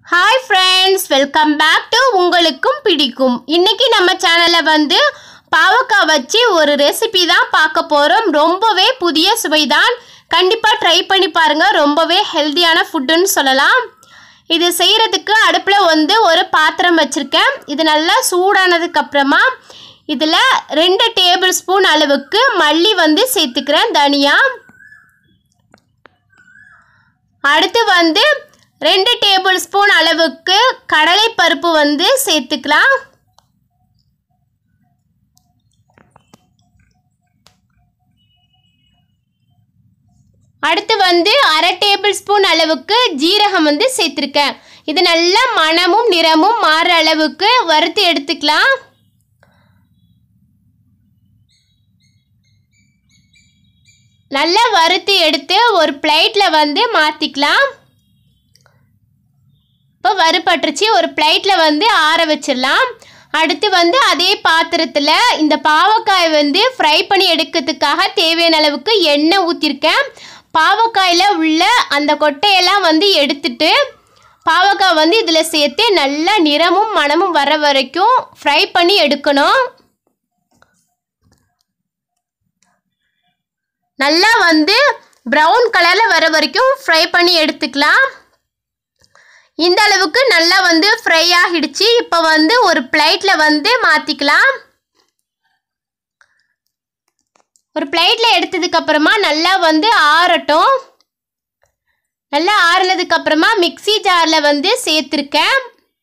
hi friends welcome back to உங்களுக்கும் பிடிக்கும் இன்னைக்கு நம்ம சேனலில் வந்து பாவக்காய் வச்சு ஒரு ரெசிபி தான் பார்க்க போகிறோம் ரொம்பவே புதிய சுவை தான் கண்டிப்பாக ட்ரை பண்ணி பாருங்கள் ரொம்பவே ஹெல்த்தியான ஃபுட்டுன்னு சொல்லலாம் இது செய்கிறதுக்கு அடுப்பில் வந்து ஒரு பாத்திரம் வச்சுருக்கேன் இது நல்லா சூடானதுக்கு அப்புறமா இதில் ரெண்டு டேபிள் ஸ்பூன் அளவுக்கு மல்லி வந்து சேர்த்துக்கிறேன் தனியா அடுத்து வந்து ரெண்டு டேபிள் ஸ்பூன் அளவுக்கு கடலை பருப்பு வந்து சேர்த்துக்கலாம் அடுத்து வந்து அரை டேபிள் ஸ்பூன் அளவுக்கு ஜீரகம் வந்து சேர்த்துருக்கேன் இது நல்ல மணமும் நிறமும் மாறுற அளவுக்கு வறுத்து எடுத்துக்கலாம் நல்லா வறுத்து எடுத்து ஒரு பிளேட்டில் வந்து மாற்றிக்கலாம் இப்போ வறுபட்டுருச்சு ஒரு பிளேட்டில் வந்து ஆற வச்சிடலாம் அடுத்து வந்து அதே பாத்திரத்தில் இந்த பாவக்காய் வந்து ஃப்ரை பண்ணி எடுக்கிறதுக்காக தேவையான அளவுக்கு எண்ணெய் ஊற்றிருக்கேன் பாவக்காயில் உள்ள அந்த கொட்டையெல்லாம் வந்து எடுத்துட்டு பாவக்காய் வந்து இதில் சேர்த்து நல்லா நிறமும் மணமும் வர வரைக்கும் ஃப்ரை பண்ணி எடுக்கணும் நல்லா வந்து ப்ரௌன் கலரில் வர வரைக்கும் ஃப்ரை பண்ணி எடுத்துக்கலாம் இந்த அளவுக்கு நல்லா வந்து ஃப்ரை ஆகிடுச்சு இப்போ வந்து ஒரு பிளேட்டில் வந்து மாற்றிக்கலாம் ஒரு பிளேட்டில் எடுத்ததுக்கு அப்புறமா நல்லா வந்து ஆறட்டும் நல்லா ஆறுனதுக்கு அப்புறமா மிக்சி ஜாரில் வந்து சேர்த்துருக்கேன்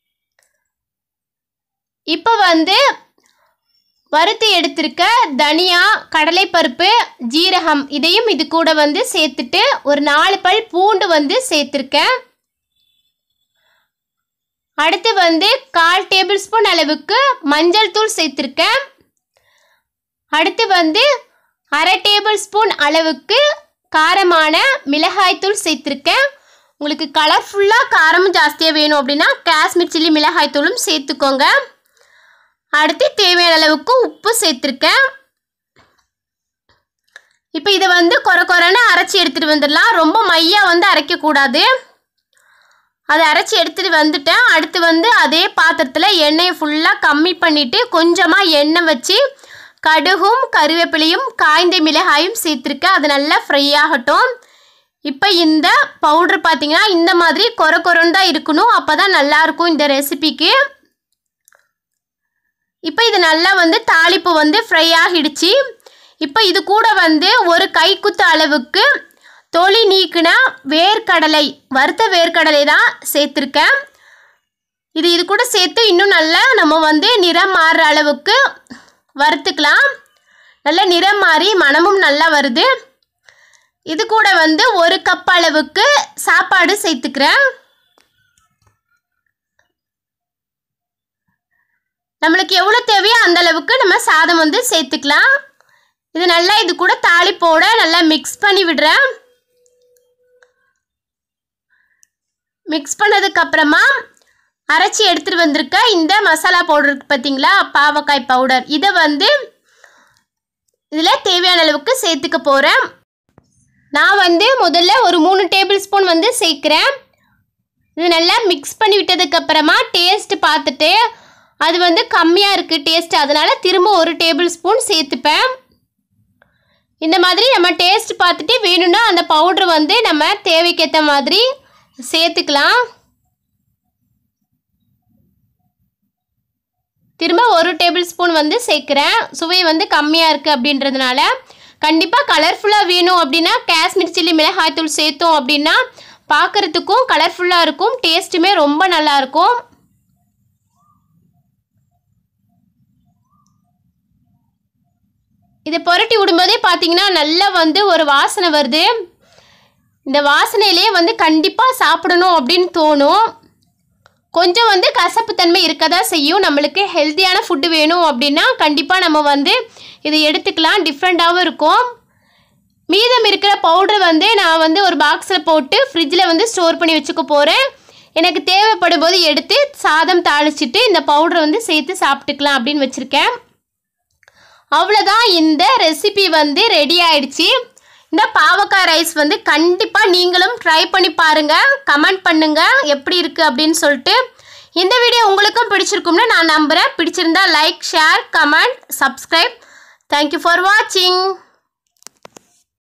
இப்போ வந்து வறுத்து எடுத்திருக்க தனியா கடலைப்பருப்பு ஜீரகம் இதையும் இது கூட வந்து சேர்த்துட்டு ஒரு நாலு பல் பூண்டு வந்து சேர்த்துருக்கேன் அடுத்து வந்து கால் டேபிள் ஸ்பூன் அளவுக்கு மஞ்சள் தூள் சேர்த்துருக்கேன் அடுத்து வந்து அரை டேபிள் ஸ்பூன் அளவுக்கு காரமான மிளகாய்த்தூள் சேர்த்துருக்கேன் உங்களுக்கு கலர்ஃபுல்லாக காரமும் ஜாஸ்தியாக வேணும் அப்படின்னா காஷ்மீர் சில்லி மிளகாய்த்தூளும் சேர்த்துக்கோங்க அடுத்து தேவையான அளவுக்கு உப்பு சேர்த்துருக்கேன் இப்போ இதை வந்து கொர கொரன்னு அரைச்சி எடுத்துகிட்டு வந்துடலாம் ரொம்ப மையாக வந்து அரைக்கக்கூடாது அதை அரைச்சி எடுத்துகிட்டு வந்துட்டேன் அடுத்து வந்து அதே பாத்திரத்தில் எண்ணெயை ஃபுல்லாக கம்மி பண்ணிவிட்டு கொஞ்சமாக எண்ணெய் வச்சு கடுகும் கருவேப்பிலையும் காய்ந்த மிளகாயும் சேர்த்துருக்கேன் அது நல்லா ஃப்ரை ஆகட்டும் இப்போ இந்த பவுட்ரு பார்த்தீங்கன்னா இந்த மாதிரி கொர கொரன்னு தான் இருக்கணும் அப்போ தான் நல்லாயிருக்கும் இந்த ரெசிபிக்கு இப்போ இது நல்லா வந்து தாளிப்பு வந்து ஃப்ரை ஆகிடுச்சு இப்போ இது கூட வந்து ஒரு கைக்குத்து அளவுக்கு தொளி நீக்கின வேர்க்கடலை வறுத்த வேர்க்கடலை தான் சேர்த்துருக்கேன் இது இது கூட சேர்த்து இன்னும் நல்லா நம்ம வந்து நிறம் மாறுற அளவுக்கு வறுத்துக்கலாம் நல்ல நிறம் மாறி மணமும் நல்லா வருது இது கூட வந்து ஒரு கப் அளவுக்கு சாப்பாடு சேர்த்துக்கிறேன் நம்மளுக்கு எவ்வளோ தேவையோ அந்த அளவுக்கு நம்ம சாதம் வந்து சேர்த்துக்கலாம் இது நல்லா இது கூட தாளிப்போட நல்லா மிக்ஸ் பண்ணி விடுறேன் மிக்ஸ் பண்ணதுக்கப்புறமா அரைச்சி எடுத்துகிட்டு வந்திருக்க இந்த மசாலா பவுடர் இருக்கு பார்த்தீங்களா பாவக்காய் பவுடர் இதை வந்து இதில் தேவையான அளவுக்கு சேர்த்துக்க போகிறேன் நான் வந்து முதல்ல ஒரு மூணு டேபிள் ஸ்பூன் வந்து சேர்க்குறேன் இது நல்லா மிக்ஸ் பண்ணி விட்டதுக்கப்புறமா டேஸ்ட் பார்த்துட்டு அது வந்து கம்மியாக இருக்குது டேஸ்ட் அதனால் திரும்ப ஒரு டேபிள் ஸ்பூன் சேர்த்துப்பேன் இந்த மாதிரி நம்ம டேஸ்ட் பார்த்துட்டு வேணும்னா அந்த பவுட்ரு வந்து நம்ம தேவைக்கேற்ற மாதிரி சேர்த்துக்கலாம் திரும்ப ஒரு டேபிள் ஸ்பூன் வந்து சேர்க்குறேன் சுவை வந்து கம்மியாக இருக்குது அப்படின்றதுனால கண்டிப்பாக கலர்ஃபுல்லாக வேணும் அப்படின்னா காஷ்மீர் சில்லி மிளகாய்த்தூள் சேர்த்தோம் அப்படின்னா பார்க்குறதுக்கும் கலர்ஃபுல்லாக இருக்கும் டேஸ்ட்டுமே ரொம்ப நல்லாயிருக்கும் இதை புரட்டி விடும்போதே பார்த்தீங்கன்னா நல்லா வந்து ஒரு வாசனை வருது இந்த வாசனையிலே வந்து கண்டிப்பாக சாப்பிடணும் அப்படின்னு தோணும் கொஞ்சம் வந்து கசப்புத்தன்மை இருக்க தான் செய்யும் நம்மளுக்கு ஹெல்த்தியான ஃபுட்டு வேணும் அப்படின்னா கண்டிப்பாக நம்ம வந்து இதை எடுத்துக்கலாம் டிஃப்ரெண்ட்டாகவும் இருக்கும் மீதம் இருக்கிற பவுடர் வந்து நான் வந்து ஒரு பாக்ஸில் போட்டு ஃப்ரிட்ஜில் வந்து ஸ்டோர் பண்ணி வச்சுக்க போகிறேன் எனக்கு தேவைப்படும் போது எடுத்து சாதம் தாளிச்சிட்டு இந்த பவுடரை வந்து சேர்த்து சாப்பிட்டுக்கலாம் அப்படின்னு வச்சுருக்கேன் அவ்வளோதான் இந்த ரெசிபி வந்து ரெடி ஆயிடுச்சு இந்த பாவக்காய் ரைஸ் வந்து கண்டிப்பாக நீங்களும் ட்ரை பண்ணி பாருங்கள் கமெண்ட் பண்ணுங்கள் எப்படி இருக்குது அப்படின்னு சொல்லிட்டு இந்த வீடியோ உங்களுக்கும் பிடிச்சிருக்கும்னு நான் நம்புகிறேன் பிடிச்சிருந்தா like share comment subscribe thank you for வாட்சிங்